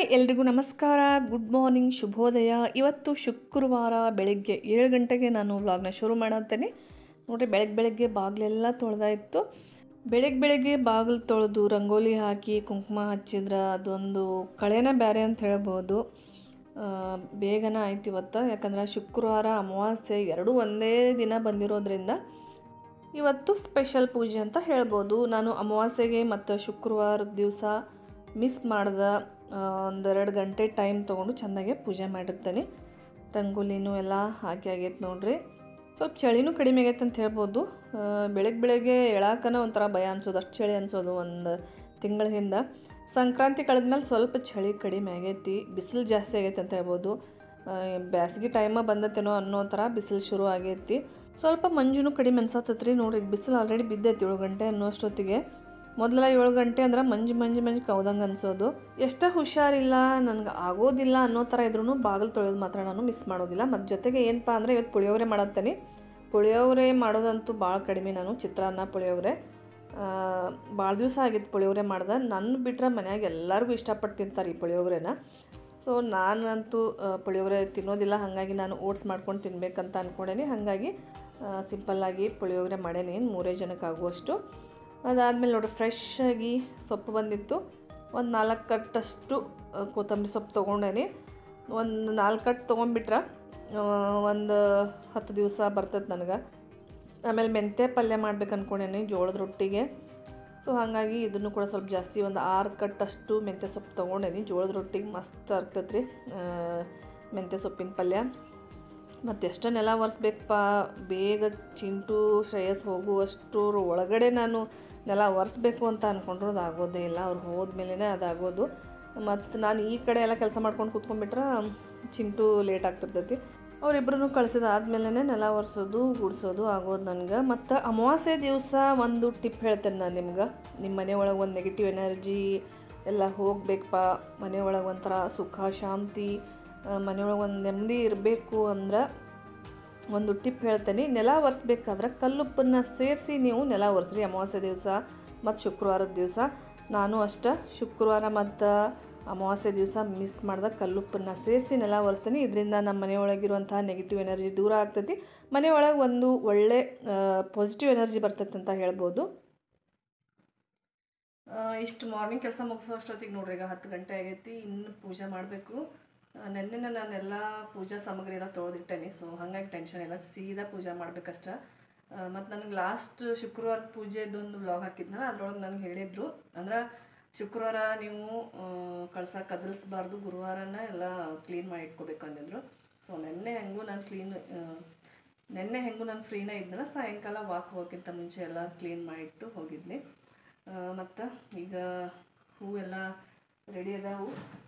ಎಲ್ರಿಗೂ ನಮಸ್ಕಾರ good morning ಶುಭೋದಯ ಇವತ್ತು ಶುಕ್ರವಾರ ಬೆಳಗ್ಗೆ ಏಳು ಗಂಟೆಗೆ ನಾನು ವ್ಲಾಗ್ನ ಶುರು ಮಾಡತ್ತೇನೆ ನೋಡಿರಿ ಬೆಳಗ್ಗೆ ಬೆಳಗ್ಗೆ ಬಾಗಿಲೆಲ್ಲ ತೊಳೆದಾಯಿತು ಬೆಳಗ್ಗೆ ಬೆಳಗ್ಗೆ ಬಾಗಿಲು ತೊಳೆದು ರಂಗೋಲಿ ಹಾಕಿ ಕುಂಕುಮ ಹಚ್ಚಿದ್ರೆ ಅದೊಂದು ಕಳೆನ ಬೇರೆ ಅಂತ ಹೇಳ್ಬೋದು ಆ, ಬೇಗನೆ ಆಯ್ತು ಇವತ್ತು ಯಾಕಂದ್ರೆ ಶುಕ್ರವಾರ ಅಮಾವಾಸ್ಯೆ ಎರಡೂ ಒಂದೇ ದಿನ ಬಂದಿರೋದ್ರಿಂದ ಇವತ್ತು ಸ್ಪೆಷಲ್ ಪೂಜೆ ಅಂತ ಹೇಳ್ಬೋದು ನಾನು ಅಮಾವಾಸ್ಯೆಗೆ ಮತ್ತು ಶುಕ್ರವಾರದ ದಿವಸ ಮಿಸ್ ಮಾಡ್ದೆ ಒಂದೆರಡು ಗಂಟೆ ಟೈಮ್ ತೊಗೊಂಡು ಚೆಂದಾಗೆ ಪೂಜೆ ಮಾಡಿರ್ತೇನೆ ರಂಗೋಲಿನೂ ಎಲ್ಲ ಹಾಕಿ ಆಗೈತೆ ನೋಡ್ರಿ ಸ್ವಲ್ಪ ಚಳಿನೂ ಕಡಿಮೆ ಆಗೈತೆ ಅಂತ ಹೇಳ್ಬೋದು ಆ, ಬೆಳಗ್ಗೆ ಬೆಳಗ್ಗೆ ಎಳಾಕನ ಒಂಥರ ಭಯ ಅನ್ಸೋದು ಅಷ್ಟು ಚಳಿ ಅನ್ಸೋದು ಒಂದು ತಿಂಗಳ ಹಿಂದೆ ಸಂಕ್ರಾಂತಿ ಕಳೆದ್ಮೇಲೆ ಸ್ವಲ್ಪ ಚಳಿ ಕಡಿಮೆ ಆಗೈತಿ ಬಿಸಿಲು ಜಾಸ್ತಿ ಆಗೈತೆ ಅಂತ ಹೇಳ್ಬೋದು ಬ್ಯಾಸಗಿ ಟೈಮ ಬಂದತ್ತೇನೋ ಅನ್ನೋ ಥರ ಬಿಸಿಲು ಶುರು ಆಗೈತಿ ಸ್ವಲ್ಪ ಮಂಜುನು ಕಡಿಮೆ ಅನ್ಸತ್ತತ್ರಿ ನೋಡ್ರಿ ಈಗ ಬಿಸಿಲು ಆಲ್ರೆಡಿ ಬಿದ್ದೈತಿ ಏಳು ಗಂಟೆ ಅನ್ನೋಷ್ಟೊತ್ತಿಗೆ ಮೊದಲ ಏಳು ಗಂಟೆ ಅಂದ್ರೆ ಮಂಜು ಮಂಜು ಮಂಜು ಕೌದಂಗೆ ಅನ್ಸೋದು ಎಷ್ಟೇ ಹುಷಾರಿಲ್ಲ ನನಗೆ ಆಗೋದಿಲ್ಲ ಅನ್ನೋ ಥರ ಇದ್ರೂ ಬಾಗಿಲು ತೊಳೆಯೋದು ಮಾತ್ರ ನಾನು ಮಿಸ್ ಮಾಡೋದಿಲ್ಲ ಮತ್ತು ಜೊತೆಗೆ ಏನಪ್ಪ ಅಂದರೆ ಇವತ್ತು ಪುಳಿಯೋಗರೆ ಮಾಡತ್ತೇನೆ ಪುಳಿಯೋಗರೆ ಮಾಡೋದಂತೂ ಭಾಳ ಕಡಿಮೆ ನಾನು ಚಿತ್ರಾನ್ನ ಪುಳಿಯೋಗರೆ ಭಾಳ ದಿವಸ ಆಗಿತ್ತು ಪುಳಿಯೋಗರೆ ಮಾಡ್ದೆ ನನ್ನ ಬಿಟ್ರೆ ಮನ್ಯಾಗ ಎಲ್ಲರಿಗೂ ಇಷ್ಟಪಟ್ಟು ತಿಂತಾರೆ ಈ ಪುಳಿಯೋಗರೆನ ಸೊ ನಾನಂತೂ ಆ, ಪುಳಿಯೋಗರೆ ತಿನ್ನೋದಿಲ್ಲ ಹಾಗಾಗಿ ನಾನು ಓಟ್ಸ್ ಮಾಡ್ಕೊಂಡು ತಿನ್ಬೇಕಂತ ಅಂದ್ಕೊಂಡೇನಿ ಹಾಗಾಗಿ ಸಿಂಪಲ್ಲಾಗಿ ಪುಳಿಯೋಗರೆ ಮಾಡೇನಿ ಮೂರೇ ಜನಕ್ಕೆ ಆಗುವಷ್ಟು ಅದಾದಮೇಲೆ ನೋಡಿರಿ ಫ್ರೆಶ್ ಆಗಿ ಸೊಪ್ಪು ಬಂದಿತ್ತು ಒಂದು ನಾಲ್ಕು ಕಟ್ಟಷ್ಟು ಆ, ಕೊತ್ತಂಬರಿ ಸೊಪ್ಪು ತೊಗೊಂಡೇನಿ ಒಂದು ನಾಲ್ಕು ಕಟ್ ತೊಗೊಂಡ್ಬಿಟ್ರೆ ಒಂದು ಹತ್ತು ದಿವಸ ಬರ್ತದೆ ನನಗೆ ಆಮೇಲೆ ಮೆಂತ್ಯ ಪಲ್ಯ ಮಾಡ್ಬೇಕು ಅಂದ್ಕೊಂಡೇನಿ ಜೋಳದ ರೊಟ್ಟಿಗೆ ಸೊ ಹಾಗಾಗಿ ಇದನ್ನು ಕೂಡ ಸ್ವಲ್ಪ ಜಾಸ್ತಿ ಒಂದು ಆರು ಕಟ್ಟಷ್ಟು ಮೆಂತ್ಯ ಸೊಪ್ಪು ತೊಗೊಂಡೇನಿ ಜೋಳದ ರೊಟ್ಟಿಗೆ ಮಸ್ತ್ ಆಗ್ತೈತೆ ರೀ ಮೆಂತ್ಯ ಸೊಪ್ಪಿನ ಪಲ್ಯ ಮತ್ತು ಎಷ್ಟು ನೆಲ ಒರೆಸ್ಬೇಕಪ್ಪ ಬೇಗ ಚಿಂಟು ಶ್ರೇಯಸ್ ಹೋಗುವಷ್ಟರ ಒಳಗಡೆ ನಾನು ನೆಲ ಒರೆಸ್ಬೇಕು ಅಂತ ಅಂದ್ಕೊಂಡ್ರು ಅದು ಆಗೋದೇ ಇಲ್ಲ ಅವ್ರು ಹೋದ್ಮೇಲೆ ಅದಾಗೋದು ಮತ್ತು ನಾನು ಈ ಕಡೆ ಎಲ್ಲ ಕೆಲಸ ಮಾಡ್ಕೊಂಡು ಕೂತ್ಕೊಂಡ್ಬಿಟ್ರೆ ಚಿಂಟು ಲೇಟ್ ಆಗ್ತಿರ್ತೈತಿ ಅವರಿಬ್ಬರೂ ಕಳಿಸಿದಾದ್ಮೇಲೆ ನೆಲ ಒರೆಸೋದು ಗುಡಿಸೋದು ಆಗೋದು ನನಗೆ ಮತ್ತು ಅಮಾವಾಸ್ಯೆ ದಿವಸ ಒಂದು ಟಿಪ್ ಹೇಳ್ತೇನೆ ನಾನು ನಿಮ್ಗೆ ನಿಮ್ಮ ಮನೆ ಒಳಗೆ ಒಂದು ನೆಗೆಟಿವ್ ಎನರ್ಜಿ ಎಲ್ಲ ಹೋಗ್ಬೇಕಪ್ಪ ಮನೆ ಒಳಗೆ ಒಂಥರ ಸುಖ ಶಾಂತಿ ಮನೆಯೊಳಗೆ ಒಂದು ನೆಮ್ಮದಿ ಇರಬೇಕು ಅಂದ್ರೆ ಒಂದು ಟಿಪ್ ಹೇಳ್ತೇನೆ ನೆಲ ಒರೆಸ್ಬೇಕಾದ್ರೆ ಕಲ್ಲುಪ್ಪನ್ನು ಸೇರಿಸಿ ನೀವು ನೆಲ ಒರೆಸ್ರಿ ಅಮಾವಾಸ್ಯೆ ದಿವಸ ಮತ್ತು ಶುಕ್ರವಾರದ ದಿವಸ ನಾನು ಅಷ್ಟೇ ಶುಕ್ರವಾರ ಮತ್ತು ಅಮಾವಾಸ್ಯೆ ದಿವಸ ಮಿಸ್ ಮಾಡಿದ ಕಲ್ಲುಪ್ಪನ್ನು ಸೇರಿಸಿ ನೆಲ ಒರೆಸ್ತೀನಿ ಇದರಿಂದ ನಮ್ಮ ಮನೆಯೊಳಗಿರುವಂತಹ ನೆಗೆಟಿವ್ ಎನರ್ಜಿ ದೂರ ಆಗ್ತೈತಿ ಮನೆಯೊಳಗೆ ಒಂದು ಒಳ್ಳೆ ಪಾಸಿಟಿವ್ ಎನರ್ಜಿ ಬರ್ತೈತೆ ಅಂತ ಹೇಳ್ಬೋದು ಆ, ಇಷ್ಟು ಮಾರ್ನಿಂಗ್ ಕೆಲಸ ಮುಗಿಸೋ ಅಷ್ಟೊತ್ತಿಗೆ ನೋಡ್ರಿ ಈಗ ಹತ್ತು ಗಂಟೆ ಆಗೈತಿ ಇನ್ನು ಪೂಜೆ ಮಾಡಬೇಕು ನೆನ್ನೆನ ನಾನೆಲ್ಲ ಪೂಜಾ ಸಾಮಗ್ರಿ ಎಲ್ಲ ತೊಳೆದಿಟ್ಟೇನಿ ಸೊ ಹಾಗಾಗಿ ಟೆನ್ಷನ್ ಇಲ್ಲ ಸೀದಾ ಪೂಜೆ ಮಾಡ್ಬೇಕಷ್ಟ ಮತ್ತು ನನಗೆ ಲಾಸ್ಟ್ ಶುಕ್ರವಾರ ಪೂಜೆದೊಂದು ವ್ಲಾಗ್ ಹಾಕಿದ್ನಲ್ಲ ಅದ್ರೊಳಗೆ ನನಗೆ ಹೇಳಿದರು ಅಂದ್ರೆ ಶುಕ್ರವಾರ ನೀವು ಕಳ್ಸ ಕದಲಿಸ್ಬಾರ್ದು ಗುರುವಾರನ ಎಲ್ಲ ಕ್ಲೀನ್ ಮಾಡಿ ಇಟ್ಕೋಬೇಕು ಅಂದಿದ್ರು ಸೊ ನೆನ್ನೆ ಹೆಂಗೂ ನಾನು ಕ್ಲೀನ್ ನೆನ್ನೆ ಹೆಂಗೂ ನಾನು ಫ್ರೀನ ಇದ್ನಲ್ಲ ಸಾಯಂಕಾಲ ವಾಕ್ ಹೋಗೋಕ್ಕಿಂತ ಮುಂಚೆ ಎಲ್ಲ ಕ್ಲೀನ್ ಮಾಡಿಟ್ಟು ಹೋಗಿದ್ನಿ ಮತ್ತು ಈಗ ಹೂವೆಲ್ಲ ರೆಡಿ ಅದಾವು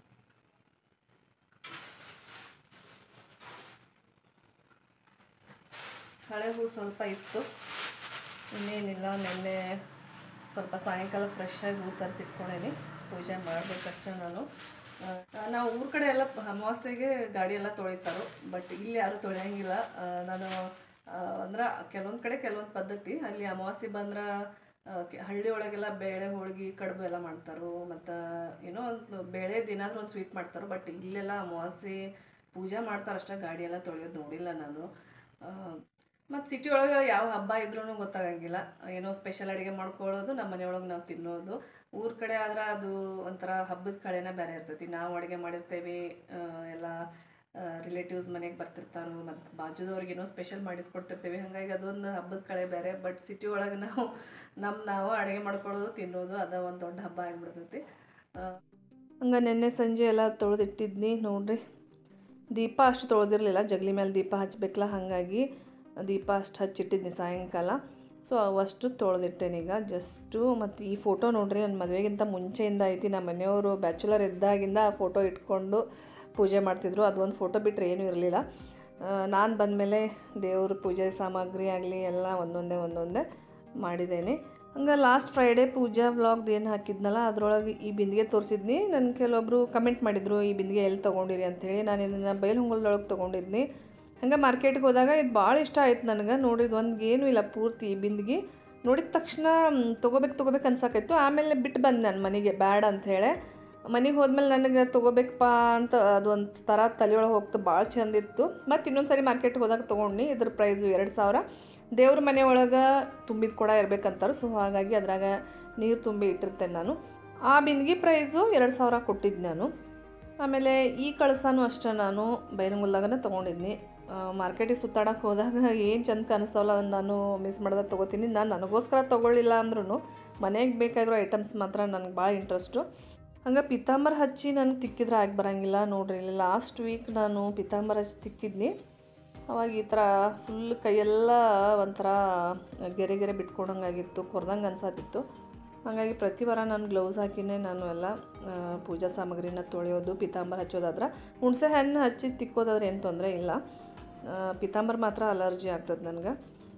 ಹಳೆ ಹೂ ಸ್ವಲ್ಪ ಇತ್ತು ಇನ್ನೇನಿಲ್ಲ ನಿನ್ನೆ ಸ್ವಲ್ಪ ಸಾಯಂಕಾಲ ಫ್ರೆಶ್ ಆಗಿ ಹೂ ತರಿಸಿಟ್ಕೊಂಡೇನಿ ಪೂಜೆ ಮಾಡಬೇಕಷ್ಟೇ ನಾನು ಆ, ನಾವು ಊರ ಕಡೆ ಎಲ್ಲ ಅಮಾವಾಸ್ಯೆಗೆ ಗಾಡಿ ಎಲ್ಲ ತೊಳಿತಾರೋ ಬಟ್ ಇಲ್ಲಿ ಯಾರೂ ತೊಳೆಯಂಗಿಲ್ಲ ಆ, ನಾನು ಆ, ಅಂದ್ರೆ ಕೆಲವೊಂದು ಕಡೆ ಕೆಲವೊಂದು ಪದ್ಧತಿ ಅಲ್ಲಿ ಅಮಾವಾಸ್ಯೆ ಬಂದ್ರೆ ಆ, ಕೆ- ಹಳ್ಳಿ ಒಳಗೆಲ್ಲ ಬೇಳೆ ಹೋಳ್ಗೆ ಕಡುಬು ಎಲ್ಲ ಮಾಡ್ತಾರೋ ಮತ್ತು ಏನೋ ಒಂದು ಬೇಳೆ ದಿನಾದ್ರೂ ಒಂದು ಸ್ವೀಟ್ ಮಾಡ್ತಾರೋ ಬಟ್ ಇಲ್ಲೆಲ್ಲ ಅಮಾವಾಸ್ಯೆ ಪೂಜೆ ಮಾಡ್ತಾರೆ ಅಷ್ಟೇ ಗಾಡಿ ಎಲ್ಲ ತೊಳೆಯೋದು ನೋಡಿಲ್ಲ ನಾನು ಮತ್ತು ಸಿಟಿ ಒಳಗೆ ಯಾವ ಹಬ್ಬ ಇದ್ರೂ ಗೊತ್ತಾಗಂಗಿಲ್ಲ ಏನೋ ಸ್ಪೆಷಲ್ ಅಡುಗೆ ಮಾಡ್ಕೊಳ್ಳೋದು ನಮ್ಮ ಮನೆಯೊಳಗೆ ನಾವು ತಿನ್ನೋದು ಊರ ಕಡೆ ಆದ್ರೆ ಅದು ಒಂಥರ ಹಬ್ಬದ ಕಳೆನ ಬೇರೆ ಇರ್ತೈತಿ ನಾವು ಅಡುಗೆ ಮಾಡಿರ್ತೇವೆ ಆ, ಎಲ್ಲ ರಿಲೇಟಿವ್ಸ್ ಮನೆಗೆ ಬರ್ತಿರ್ತಾರೋ ಮತ್ತು ಬಾಜುದವ್ರಿಗೆ ಏನೋ ಸ್ಪೆಷಲ್ ಮಾಡಿದ್ ಕೊಡ್ತಿರ್ತೇವೆ ಹಾಗಾಗಿ ಅದೊಂದು ಹಬ್ಬದ ಕಳೆ ಬೇರೆ ಬಟ್ ಸಿಟಿ ಒಳಗೆ ನಾವು ನಮ್ಮ ನಾವು ಅಡುಗೆ ಮಾಡ್ಕೊಳ್ಳೋದು ತಿನ್ನೋದು ಅದ ಒಂದು ದೊಡ್ಡ ಹಬ್ಬ ಆಗಿಬಿಡ್ತೈತಿ ಹಂಗೆ ನೆನ್ನೆ ಸಂಜೆ ಎಲ್ಲ ತೊಳೆದಿಟ್ಟಿದ್ನಿ ನೋಡ್ರಿ ದೀಪ ಅಷ್ಟು ತೊಳೆದಿರಲಿಲ್ಲ ಜಗಲಿ ಮೇಲೆ ದೀಪ ಹಚ್ಬೇಕಲ್ಲ ಹಾಗಾಗಿ ದೀಪ ಅಷ್ಟು ಹಚ್ಚಿಟ್ಟಿದ್ನಿ ಸಾಯಂಕಾಲ ಸೊ ಅವಷ್ಟು ತೊಳೆದಿಟ್ಟೇನೀಗ ಜಸ್ಟು ಮತ್ತು ಈ ಫೋಟೋ ನೋಡ್ರಿ ನನ್ನ ಮದುವೆಗಿಂತ ಮುಂಚೆಯಿಂದ ಐತಿ ನಮ್ಮ ಮನೆಯವರು ಬ್ಯಾಚುಲರ್ ಇದ್ದಾಗಿಂದ ಆ ಫೋಟೋ ಇಟ್ಕೊಂಡು ಪೂಜೆ ಮಾಡ್ತಿದ್ರು ಅದು ಒಂದು ಫೋಟೋ ಬಿಟ್ಟರೆ ಏನೂ ಇರಲಿಲ್ಲ ನಾನು ಬಂದಮೇಲೆ ದೇವ್ರ ಪೂಜೆ ಸಾಮಗ್ರಿ ಆಗಲಿ ಎಲ್ಲ ಒಂದೊಂದೇ ಒಂದೊಂದೇ ಮಾಡಿದ್ದೇನೆ ಹಂಗೆ ಲಾಸ್ಟ್ ಫ್ರೈಡೇ ಪೂಜಾ ವ್ಲಾಗ್ದು ಏನು ಹಾಕಿದ್ನಲ್ಲ ಅದರೊಳಗೆ ಈ ಬಿಂದಿಗೆ ತೋರಿಸಿದ್ನಿ ನನ್ನ ಕೆಲವೊಬ್ಬರು ಕಮೆಂಟ್ ಮಾಡಿದರು ಈ ಬಿಂದಿಗೆ ಎಲ್ಲಿ ತೊಗೊಂಡಿರಿ ಅಂಥೇಳಿ ನಾನು ಇದನ್ನು ಬೈಲಹೊಂಗಲದೊಳಗೆ ತೊಗೊಂಡಿದ್ನಿ ಹಂಗೆ ಮಾರ್ಕೆಟ್ಗೆ ಹೋದಾಗ ಇದು ಭಾಳ ಇಷ್ಟ ಆಯ್ತು ನನಗೆ ನೋಡಿದ ಒಂದು ಏನೂ ಇಲ್ಲ ಪೂರ್ತಿ ಈ ಬಿಂದಿಗೆ ನೋಡಿದ ತಕ್ಷಣ ಮ್, ತೊಗೋಬೇಕು ತೊಗೋಬೇಕು ಅನ್ಸಕೈತು ಆಮೇಲೆ ಬಿಟ್ಟು ಬಂದೆ ನಾನು ಮನೆಗೆ ಬ್ಯಾಡ ಅಂಥೇಳಿ ಮನೆಗೆ ಹೋದ್ಮೇಲೆ ನನಗೆ ತೊಗೋಬೇಕಪ್ಪ ಅಂತ ಅದು ಒಂದು ಥರ ತಲೆಯೊಳಗೆ ಹೋಗ್ತು ಭಾಳ ಚಂದಿತ್ತು ಮತ್ತು ಇನ್ನೊಂದು ಸರಿ ಮಾರ್ಕೆಟ್ಗೆ ಹೋದಾಗ ತೊಗೊಂಡು ಇದ್ರ ಪ್ರೈಸು ಎರಡು ಸಾವಿರ ದೇವ್ರ ಮನೆ ಒಳಗೆ ತುಂಬಿದ ಕೊಡ ಇರ್ಬೇಕಂತಾರೆ ಸೊ ಹಾಗಾಗಿ ಅದ್ರಾಗ ನೀರು ತುಂಬಿ ಇಟ್ಟಿರ್ತೇನೆ ನಾನು ಆ ಬಿಂದಿಗೆ ಪ್ರೈಸು ಎರಡು ಸಾವಿರ ಕೊಟ್ಟಿದ್ದು ನಾನು ಆಮೇಲೆ ಈ ಕಳಸನೂ ಅಷ್ಟೇ ನಾನು ಬೈರಂಗುಲ್ದಾಗನೇ ತೊಗೊಂಡಿದ್ನಿ ಮಾರ್ಕೆಟಿಗೆ ಸುತ್ತಾಡಕ್ಕೆ ಹೋದಾಗ ಏನು ಚಂದ ಕಾಣಿಸ್ತಾವಲ್ಲ ಅದನ್ನು ನಾನು ಮಿಸ್ ಮಾಡ್ದಾಗ ತೊಗೋತೀನಿ ನಾನು ನನಗೋಸ್ಕರ ತೊಗೊಳ್ಳಿಲ್ಲ ಅಂದ್ರೂ ಮನೆಗೆ ಬೇಕಾಗಿರೋ ಐಟಮ್ಸ್ ಮಾತ್ರ ನನಗೆ ಭಾಳ ಇಂಟ್ರೆಸ್ಟು ಹಂಗೆ ಪಿತಾಂಬರ ಹಚ್ಚಿ ನನಗೆ ತಿಕ್ಕಿದ್ರೆ ಆಗಿ ಬರೋಂಗಿಲ್ಲ ನೋಡ್ರಿ ಇಲ್ಲಿ ಲಾಸ್ಟ್ ವೀಕ್ ನಾನು ಪಿತಾಂಬರ ಹಚ್ಚಿ ತಿಕ್ಕಿದ್ನಿ ಅವಾಗ ಈ ಥರ ಫುಲ್ ಕೈಯೆಲ್ಲ ಒಂಥರ ಗೆರೆ ಗೆರೆ ಬಿಟ್ಕೊಂಡಂಗಾಗಿತ್ತು ಕೊರ್ದಂಗೆ ಅನ್ಸಾತಿತ್ತು ಹಾಗಾಗಿ ಪ್ರತಿ ವಾರ ನಾನು ಗ್ಲೌಸ್ ಹಾಕಿನೇ ನಾನು ಎಲ್ಲ ಆ, ಪೂಜಾ ಸಾಮಗ್ರಿನ ತೊಳೆಯೋದು ಪಿತಾಂಬರ ಹಚ್ಚೋದಾದ್ರೆ ಹುಣಸೆ ಹಣ್ಣು ಹಚ್ಚಿ ತಿಕ್ಕೋದಾದ್ರೆ ಏನು ತೊಂದರೆ ಇಲ್ಲ ಆ, ಪಿತಾಂಬರ ಮಾತ್ರ ಅಲರ್ಜಿ ಆಗ್ತದೆ ನನಗೆ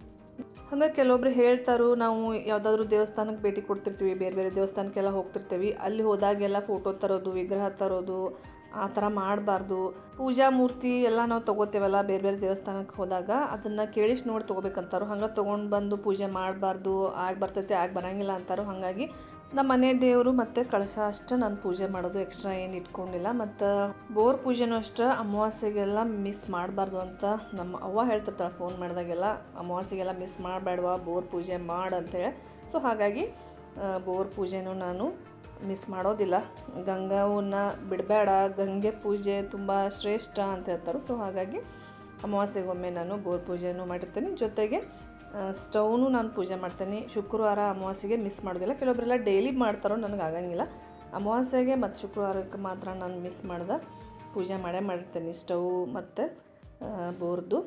ಹಂಗೆ ಕೆಲವೊಬ್ರು ಹೇಳ್ತಾರು ನಾವು ಯಾವುದಾದ್ರೂ ದೇವಸ್ಥಾನಕ್ಕೆ ಭೇಟಿ ಕೊಡ್ತಿರ್ತೀವಿ ಬೇರೆ ಬೇರೆ ದೇವಸ್ಥಾನಕ್ಕೆಲ್ಲ ಹೋಗ್ತಿರ್ತೀವಿ ಅಲ್ಲಿ ಹೋದಾಗೆಲ್ಲ ಫೋಟೋ ತರೋದು ವಿಗ್ರಹ ತರೋದು ಆ ಥರ ಮಾಡಬಾರ್ದು ಪೂಜಾ ಮೂರ್ತಿ ಎಲ್ಲ ನಾವು ತೊಗೋತೇವಲ್ಲ ಬೇರೆ ಬೇರೆ ದೇವಸ್ಥಾನಕ್ಕೆ ಹೋದಾಗ ಅದನ್ನು ಕೇಳಿಸಿ ನೋಡಿ ತೊಗೋಬೇಕಂತಾರು ಹಂಗೆ ತೊಗೊಂಡು ಬಂದು ಪೂಜೆ ಮಾಡಬಾರ್ದು ಆಗಿ ಬರ್ತೈತೆ ಆಗಿ ಬರೋಂಗಿಲ್ಲ ಅಂತಾರು ಹಾಗಾಗಿ ನಮ್ಮ ಮನೆ ದೇವರು ಮತ್ತು ಕಳಶ ಅಷ್ಟೇ ನಾನು ಪೂಜೆ ಮಾಡೋದು ಎಕ್ಸ್ಟ್ರಾ ಏನು ಇಟ್ಕೊಂಡಿಲ್ಲ ಮತ್ತು ಬೋರ್ ಪೂಜೆನೂ ಅಷ್ಟೇ ಅಮಾವಾಸ್ಯೆಗೆಲ್ಲ ಮಿಸ್ ಮಾಡಬಾರ್ದು ಅಂತ ನಮ್ಮ ಅವ್ವ ಹೇಳ್ತಿರ್ತಾಳೆ ಫೋನ್ ಮಾಡಿದಾಗೆಲ್ಲ ಅಮಾವಾಸ್ಯೆಗೆಲ್ಲ ಮಿಸ್ ಮಾಡಬೇಡವಾ ಬೋರ್ ಪೂಜೆ ಮಾಡು ಅಂತೇಳಿ ಸೊ ಹಾಗಾಗಿ ಆ, ಬೋರ್ ಪೂಜೆನೂ ನಾನು ಮಿಸ್ ಮಾಡೋದಿಲ್ಲ ಗಂಗಾವನ್ನ ಬಿಡಬೇಡ ಗಂಗೆ ಪೂಜೆ ತುಂಬ ಶ್ರೇಷ್ಠ ಅಂತ ಹೇಳ್ತಾರೆ ಸೊ ಹಾಗಾಗಿ ಅಮಾವಾಸ್ಯೆಗೊಮ್ಮೆ ನಾನು ಬೋರ್ ಪೂಜೆನೂ ಮಾಡಿರ್ತೀನಿ ಜೊತೆಗೆ ಸ್ಟವ್ನು ನಾನು ಪೂಜೆ ಮಾಡ್ತೀನಿ ಶುಕ್ರವಾರ ಅಮಾವಾಸ್ಯೆಗೆ ಮಿಸ್ ಮಾಡೋದಿಲ್ಲ ಕೆಲವೊಬ್ಬರೆಲ್ಲ ಡೈಲಿ ಮಾಡ್ತಾರೋ ನನಗೆ ಆಗಂಗಿಲ್ಲ ಅಮಾವಾಸ್ಯೆಗೆ ಮತ್ತು ಶುಕ್ರವಾರಕ್ಕೆ ಮಾತ್ರ ನಾನು ಮಿಸ್ ಮಾಡ್ದೆ ಪೂಜೆ ಮಾಡೇ ಮಾಡಿರ್ತೀನಿ ಸ್ಟವ್ ಮತ್ತು ಬೋರ್ದು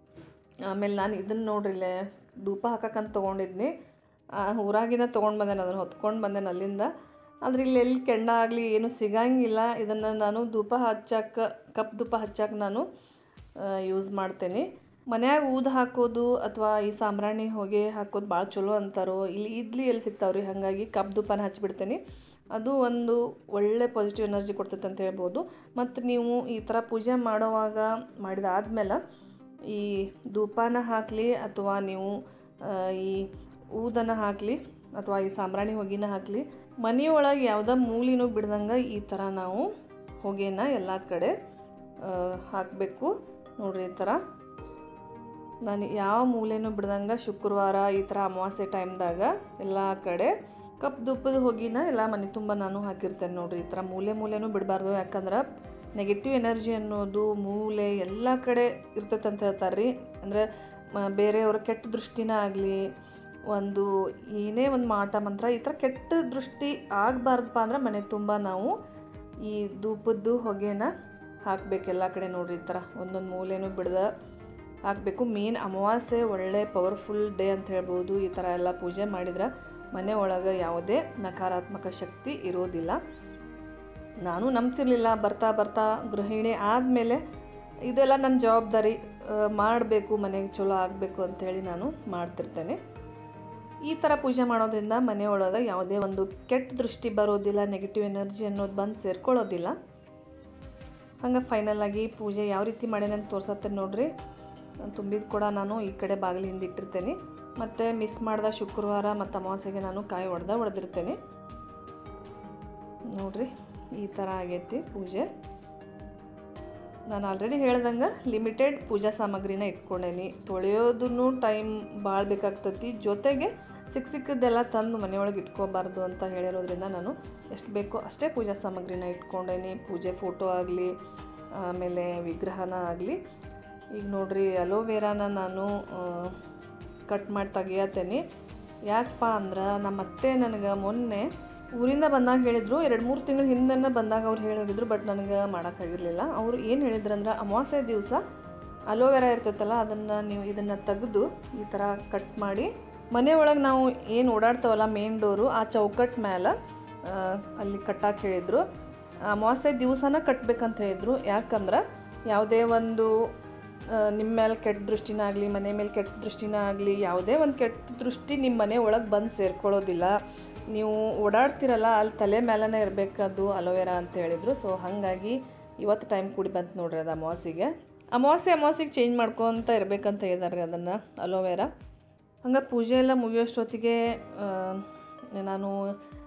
ಆಮೇಲೆ ನಾನು ಇದನ್ನು ನೋಡ್ರಿಲ್ಲೇ ಧೂಪ ಹಾಕಕ್ಕಂತ ತೊಗೊಂಡಿದ್ನಿ ಆ, ಊರಾಗಿಂದ ತೊಗೊಂಡು ಬಂದೆ ಅದನ್ನು ಹೊತ್ಕೊಂಡು ಬಂದೆ ಅಲ್ಲಿಂದ ಆದರೆ ಇಲ್ಲಿ ಎಲ್ಲಿ ಕೆಂಡ ಆಗಲಿ ಏನು ಸಿಗಂಗಿಲ್ಲ ಇದನ್ನು ನಾನು ಧೂಪ ಹಚ್ಚಕ್ಕೆ ಕಪ್ ಧೂಪ ಹಚ್ಚಕ್ಕೆ ನಾನು ಯೂಸ್ ಮಾಡ್ತೇನೆ ಮನ್ಯಾಗ ಊದು ಹಾಕೋದು ಅಥವಾ ಈ ಸಾಂಬ್ರಾಣಿ ಹೊಗೆ ಹಾಕೋದು ಭಾಳ ಚಲೋ ಅಂತಾರೋ ಇಲ್ಲಿ ಇಡ್ಲಿ ಎಲ್ಲಿ ಸಿಗ್ತಾವ್ರಿ ಹಾಗಾಗಿ ಕಪ್ ಧೂಪನ ಹಚ್ಬಿಡ್ತೇನೆ ಅದು ಒಂದು ಒಳ್ಳೆ ಪಾಸಿಟಿವ್ ಎನರ್ಜಿ ಕೊಡ್ತೈತೆ ಅಂತ ಹೇಳ್ಬೋದು ಮತ್ತು ನೀವು ಈ ಥರ ಪೂಜೆ ಮಾಡೋವಾಗ ಮಾಡಿದಾದ್ಮೇಲೆ ಈ ಧೂಪನ ಹಾಕಲಿ ಅಥವಾ ನೀವು ಆ, ಈ ಊದನ ಹಾಕಲಿ ಅಥವಾ ಈ ಸಾಂಬ್ರಾಣಿ ಹೊಗೆನ ಹಾಕಲಿ ಮನೆಯೊಳಗೆ ಯಾವುದೇ ಮೂಲಿನೂ ಬಿಡ್ದಂಗೆ ಈ ಥರ ನಾವು ಹೊಗೆನ ಎಲ್ಲ ಕಡೆ ಹಾಕಬೇಕು ನೋಡ್ರಿ ಈ ಥರ ನಾನು ಯಾವ ಮೂಲೆನೂ ಬಿಡ್ದಂಗೆ ಶುಕ್ರವಾರ ಈ ಥರ ಅಮಾವಾಸ್ಯೆ ಟೈಮ್ದಾಗ ಎಲ್ಲ ಕಡೆ ಕಪ್ ದುಪ್ಪದ ಹೊಗಿನ ಎಲ್ಲ ಮನೆ ತುಂಬ ನಾನು ಹಾಕಿರ್ತೇನೆ ನೋಡ್ರಿ ಈ ಥರ ಮೂಲೆ ಮೂಲೆನೂ ಬಿಡಬಾರ್ದು ಯಾಕಂದ್ರೆ ನೆಗೆಟಿವ್ ಎನರ್ಜಿ ಅನ್ನೋದು ಮೂಲೆ ಎಲ್ಲ ಕಡೆ ಇರ್ತೈತೆ ಅಂತ ಹೇಳ್ತಾರೆ ರೀ ಅಂದರೆ ಬೇರೆಯವರ ಕೆಟ್ಟ ದೃಷ್ಟಿನ ಆಗಲಿ ಒಂದು ಏನೇ ಒಂದು ಮಾಟ ಮಂತ್ರ ಈ ಥರ ಕೆಟ್ಟ ದೃಷ್ಟಿ ಆಗಬಾರ್ದಪ್ಪ ಅಂದ್ರೆ ಮನೆ ತುಂಬ ನಾವು ಈ ಧೂಪದ್ದು ಹೊಗೆನ ಹಾಕಬೇಕು ಎಲ್ಲ ಕಡೆ ನೋಡ್ರಿ ಈ ಥರ ಒಂದೊಂದು ಮೂಲೆನೂ ಬಿಡ್ದ ಹಾಕಬೇಕು ಮೇನ್ ಅಮಾವಾಸ್ಯೆ ಒಳ್ಳೆ ಪವರ್ಫುಲ್ ಡೇ ಅಂತ ಹೇಳ್ಬೋದು ಈ ಥರ ಎಲ್ಲ ಪೂಜೆ ಮಾಡಿದ್ರೆ ಮನೆ ಒಳಗೆ ಯಾವುದೇ ನಕಾರಾತ್ಮಕ ಶಕ್ತಿ ಇರೋದಿಲ್ಲ ನಾನು ನಂಬ್ತಿರ್ಲಿಲ್ಲ ಬರ್ತಾ ಬರ್ತಾ ಗೃಹಿಣಿ ಆದಮೇಲೆ ಇದೆಲ್ಲ ನನ್ನ ಜವಾಬ್ದಾರಿ ಮಾಡಬೇಕು ಮನೆಗೆ ಚಲೋ ಆಗಬೇಕು ಅಂಥೇಳಿ ನಾನು ಮಾಡ್ತಿರ್ತೇನೆ ಈ ಥರ ಪೂಜೆ ಮಾಡೋದ್ರಿಂದ ಮನೆಯೊಳಗೆ ಯಾವುದೇ ಒಂದು ಕೆಟ್ಟ ದೃಷ್ಟಿ ಬರೋದಿಲ್ಲ ನೆಗೆಟಿವ್ ಎನರ್ಜಿ ಅನ್ನೋದು ಬಂದು ಸೇರ್ಕೊಳ್ಳೋದಿಲ್ಲ ಹಂಗೆ ಫೈನಲ್ ಆಗಿ ಪೂಜೆ ಯಾವ ರೀತಿ ಮಾಡೇನಂತ ತೋರ್ಸತ್ತೆ ನೋಡ್ರಿ ತುಂಬಿದ ಕೂಡ ನಾನು ಈ ಕಡೆ ಬಾಗಿಲು ಹಿಂದೆ ಇಟ್ಟಿರ್ತೇನೆ ಮತ್ತು ಮಿಸ್ ಮಾಡ್ದ ಶುಕ್ರವಾರ ಮತ್ತು ಅಮಾವಾಸ್ಯೆಗೆ ನಾನು ಕಾಯಿ ಹೊಡೆದ ಹೊಡೆದಿರ್ತೇನೆ ನೋಡ್ರಿ ಈ ಥರ ಆಗೈತಿ ಪೂಜೆ ನಾನು ಆಲ್ರೆಡಿ ಹೇಳ್ದಂಗೆ ಲಿಮಿಟೆಡ್ ಪೂಜಾ ಸಾಮಗ್ರಿನ ಇಟ್ಕೊಂಡೇನಿ ತೊಳೆಯೋದೂ ಟೈಮ್ ಭಾಳ ಬೇಕಾಗ್ತೈತಿ ಜೊತೆಗೆ ಸಿಕ್ಕ ಸಿಕ್ಕದ್ದೆಲ್ಲ ತಂದು ಮನೆಯೊಳಗೆ ಇಟ್ಕೋಬಾರ್ದು ಅಂತ ಹೇಳಿರೋದ್ರಿಂದ ನಾನು ಎಷ್ಟು ಬೇಕೋ ಅಷ್ಟೇ ಪೂಜಾ ಸಾಮಗ್ರಿನ ಇಟ್ಕೊಂಡೇನಿ ಪೂಜೆ ಫೋಟೋ ಆಗಲಿ ಆಮೇಲೆ ವಿಗ್ರಹನ ಆಗಲಿ ಈಗ ನೋಡ್ರಿ ಅಲೋವೆರಾನ ನಾನು ಕಟ್ ಮಾಡಿ ತೆಗಿಯತ್ತೇನೆ ಯಾಕಪ್ಪ ಅಂದ್ರೆ ನಮ್ಮ ಅತ್ತೆ ನನಗೆ ಮೊನ್ನೆ ಊರಿಂದ ಬಂದಾಗ ಹೇಳಿದರು ಎರಡು ಮೂರು ತಿಂಗಳ ಹಿಂದೆನೇ ಬಂದಾಗ ಅವ್ರು ಹೇಳಿ ಹೋಗಿದ್ರು ಬಟ್ ನನಗೆ ಮಾಡೋಕ್ಕಾಗಿರಲಿಲ್ಲ ಅವರು ಏನು ಹೇಳಿದ್ರು ಅಂದ್ರೆ ಅಮಾವಾಸ್ಯೆ ದಿವಸ ಅಲೋವೆರಾ ಇರ್ತೈತಲ್ಲ ಅದನ್ನು ನೀವು ಇದನ್ನು ತೆಗೆದು ಈ ಥರ ಕಟ್ ಮಾಡಿ ಮನೆ ಒಳಗೆ ನಾವು ಏನು ಓಡಾಡ್ತಾವಲ್ಲ ಮೇನ್ ಡೋರು ಆ ಚೌಕಟ್ಟು ಮೇಲೆ ಆ, ಅಲ್ಲಿ ಕಟ್ಟಕ್ಕೆ ಹೇಳಿದರು ಅಮಾವಾಸ್ಯೆ ದಿವಸನ ಕಟ್ಬೇಕಂತ ಹೇಳಿದರು ಯಾಕಂದ್ರೆ ಯಾವುದೇ ಒಂದು ಆ, ನಿಮ್ಮ ಮೇಲೆ ಕೆಟ್ಟ ದೃಷ್ಟಿನ ಆಗಲಿ ಮನೆ ಮೇಲೆ ಕೆಟ್ಟ ದೃಷ್ಟಿನ ಆಗಲಿ ಯಾವುದೇ ಒಂದು ಕೆಟ್ಟ ದೃಷ್ಟಿ ನಿಮ್ಮ ಮನೆ ಒಳಗೆ ಬಂದು ಸೇರ್ಕೊಳ್ಳೋದಿಲ್ಲ ನೀವು ಓಡಾಡ್ತಿರಲ್ಲ ಅಲ್ಲಿ ತಲೆ ಮೇಲೇ ಇರಬೇಕದು ಅಲೋವೆರಾ ಅಂತ ಹೇಳಿದರು ಸೊ ಹಾಗಾಗಿ ಇವತ್ತು ಟೈಮ್ ಕೂಡಿ ಬಂತು ನೋಡ್ರಿ ಅದು ಅಮಾವಾಸ್ಯೆಗೆ ಅಮಾವಾಸ್ಯೆ ಅಮಾವಾಸ್ಯೆಗೆ ಚೇಂಜ್ ಮಾಡ್ಕೊತ ಇರಬೇಕಂತ ಹೇಳಿದಾರೆ ಅದನ್ನು ಅಲೋವೆರಾ ಹಂಗೆ ಪೂಜೆ ಎಲ್ಲ ಮುಗಿಯೋಷ್ಟೊತ್ತಿಗೆ ಆ, ನಾನು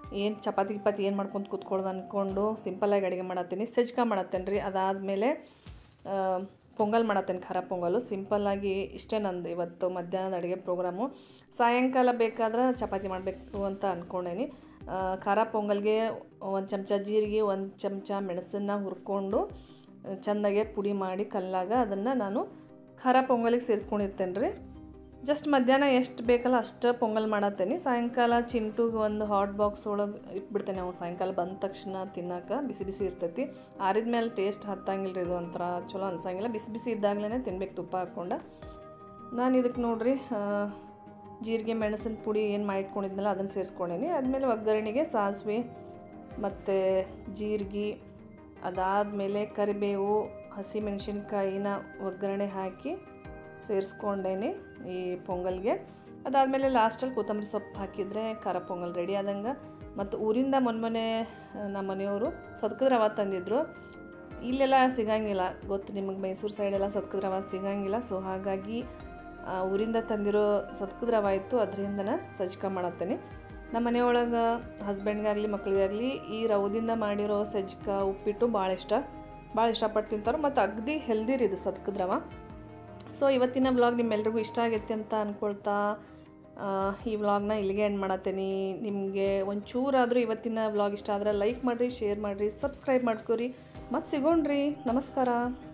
ಏನು ಚಪಾತಿ ಗಿಪಾತಿ ಏನು ಮಾಡ್ಕೊಂಡು ಕೂತ್ಕೊಳ್ಳೋದು ಅಂದ್ಕೊಂಡು ಸಿಂಪಲ್ಲಾಗಿ ಅಡುಗೆ ಮಾಡತ್ತೀನಿ ಸಜ್ಕ ಮಾಡತ್ತೇನೆ ರೀ ಅದಾದಮೇಲೆ ಪೊಂಗಲ್ ಮಾಡತ್ತೇನೆ ಖಾರ ಪೊಂಗಲು ಸಿಂಪಲ್ಲಾಗಿ ಇಷ್ಟೇ ನಂದು ಇವತ್ತು ಮಧ್ಯಾಹ್ನದ ಅಡುಗೆ ಪ್ರೋಗ್ರಾಮು ಸಾಯಂಕಾಲ ಬೇಕಾದ್ರೆ ಚಪಾತಿ ಮಾಡಬೇಕು ಅಂತ ಅಂದ್ಕೊಂಡೇನಿ ಆ, ಖಾರ ಪೊಂಗಲ್ಗೆ ಒಂದು ಚಮಚ ಜೀರಿಗೆ ಒಂದು ಚಮಚ ಮೆಣಸನ್ನ ಹುರ್ಕೊಂಡು ಚೆಂದಾಗೆ ಪುಡಿ ಮಾಡಿ ಕಲ್ಲಾಗ ಅದನ್ನು ನಾನು ಖಾರ ಪೊಂಗಲಿಗೆ ಸೇರಿಸ್ಕೊಂಡಿರ್ತೇನೆ ರೀ ಜಸ್ಟ್ ಮಧ್ಯಾಹ್ನ ಎಷ್ಟು ಬೇಕಲ್ಲ ಅಷ್ಟು ಪೊಂಗಲ್ ಮಾಡತ್ತೇನೆ ಸಾಯಂಕಾಲ ಚಿಂಟುಗೆ ಒಂದು ಹಾಟ್ ಬಾಕ್ಸ್ ಒಳಗೆ ಇಟ್ಬಿಡ್ತೇನೆ ಅವ್ನು ಸಾಯಂಕಾಲ ಬಂದ ತಕ್ಷಣ ತಿನ್ನಕ್ಕೆ ಬಿಸಿ ಬಿಸಿ ಇರ್ತೈತಿ ಆರಿದ ಮೇಲೆ ಟೇಸ್ಟ್ ಹತ್ತಂಗಿಲ್ಲ ರೀ ಇದು ಒಂಥರ ಚಲೋ ಅನ್ಸಂಗಿಲ್ಲ ಬಿಸಿ ಬಿಸಿ ಇದ್ದಾಗಲೇ ತಿನ್ಬೇಕು ತುಪ್ಪ ಹಾಕ್ಕೊಂಡು ನಾನು ಇದಕ್ಕೆ ನೋಡ್ರಿ ಆ, ಜೀರಿಗೆ ಮೆಣಸಿನ ಪುಡಿ ಏನು ಮಾಡಿಟ್ಕೊಂಡಿದ್ನಲ್ಲ ಅದನ್ನು ಸೇರಿಸ್ಕೊಂಡೀನಿ ಆದಮೇಲೆ ಒಗ್ಗರಣೆಗೆ ಸಾಸಿವೆ ಮತ್ತು ಜೀರಿಗೆ ಅದಾದಮೇಲೆ ಕರಿಬೇವು ಹಸಿಮೆಣಸಿನ್ಕಾಯಿನ ಒಗ್ಗರಣೆ ಹಾಕಿ ಸೇರಿಸ್ಕೊಂಡೇನಿ ಈ ಪೊಂಗಲ್ಗೆ ಅದಾದಮೇಲೆ ಲಾಸ್ಟಲ್ಲಿ ಕೊತ್ತಂಬರಿ ಸೊಪ್ಪು ಹಾಕಿದರೆ ಖಾರ ಪೊಂಗಲ್ ರೆಡಿ ಆದಂಗೆ ಮತ್ತು ಊರಿಂದ ಮೊನ್ನೆ ನಮ್ಮ ಮನೆಯವರು ಸದ್ಕದ ರವೆ ತಂದಿದ್ರು ಇಲ್ಲೆಲ್ಲ ಸಿಗಂಗಿಲ್ಲ ಗೊತ್ತು ನಿಮಗೆ ಮೈಸೂರು ಸೈಡೆಲ್ಲ ಸದ್ಕದ ರವೆ ಸಿಗಂಗಿಲ್ಲ ಸೊ ಹಾಗಾಗಿ ಆ, ಊರಿಂದ ತಂದಿರೋ ಸದ್ಕದ ರವೆ ಇತ್ತು ಅದರಿಂದನ ಸಜ್ಕ ಮಾಡತ್ತೇನೆ ನಮ್ಮ ಮನೆಯೊಳಗೆ ಹಸ್ಬೆಂಡ್ಗಾಗಲಿ ಮಕ್ಕಳಿಗಾಗಲಿ ಈ ರವದಿಂದ ಮಾಡಿರೋ ಸಜ್ಕ ಉಪ್ಪಿಟ್ಟು ಭಾಳ ಇಷ್ಟ ಭಾಳ ಇಷ್ಟಪಟ್ಟು ತಿಂತಾರೆ ಮತ್ತು ಅಗದಿ ಹೆಲ್ದಿ ರೀ ಇದು ಸದ್ಕದ ರವೆ ಸೊ ಇವತ್ತಿನ ವ್ಲಾಗ್ ನಿಮ್ಮೆಲ್ರಿಗೂ ಇಷ್ಟ ಆಗೈತೆ ಅಂತ ಅಂದ್ಕೊಳ್ತಾ ಆ, ಈ ವ್ಲಾಗ್ನ ಇಲ್ಲಿಗೆ ಎಂಡ್ ಮಾಡತ್ತೀನಿ ನಿಮಗೆ ಒಂಚೂರಾದರೂ ಇವತ್ತಿನ ವ್ಲಾಗ್ ಇಷ್ಟ ಆದರೆ ಲೈಕ್ ಮಾಡಿರಿ ಶೇರ್ ಮಾಡಿರಿ ಸಬ್ಸ್ಕ್ರೈಬ್ ಮಾಡ್ಕೊರಿ ಮತ್ತು ಸಿಗೋಣ್ರಿ ನಮಸ್ಕಾರ